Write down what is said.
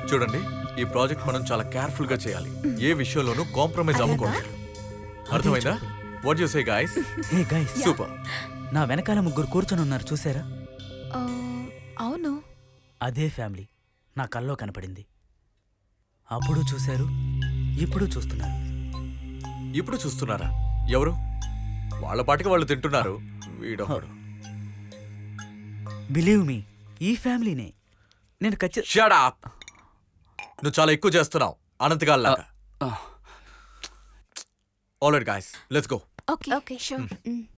చూడండి ఈ ప్రాజెక్ట్ మనం చాలా కేర్ఫుల్ గా చేయాలి ఏ విషయంలోనూ కాంప్రమైజ్ అవ్వకూడదు అర్థమైందా what you say guys hey guys super నా వెనకాల ముగ్గురు కూర్చొని ఉన్నారు చూసారా ఆ, అవును అదే ఫ్యామిలీ నా కల్లో కనపడింది అప్పుడు చూశారు ఇప్పుడు చూస్తున్నారు ఇప్పుడు చూస్తున్నారా ఎవరు వాళ్ళ పాటికి వాళ్ళు తింటున్నారు వీడొకడు బిలీవ్ మీ ఈ ఫ్యామిలీనే నేను ఖచ్చిత షట్ అప్ నువ్వు చాలా ఎక్కువ చేస్తున్నావు అనంతగాల్ లాగా already guys let's go okay okay sure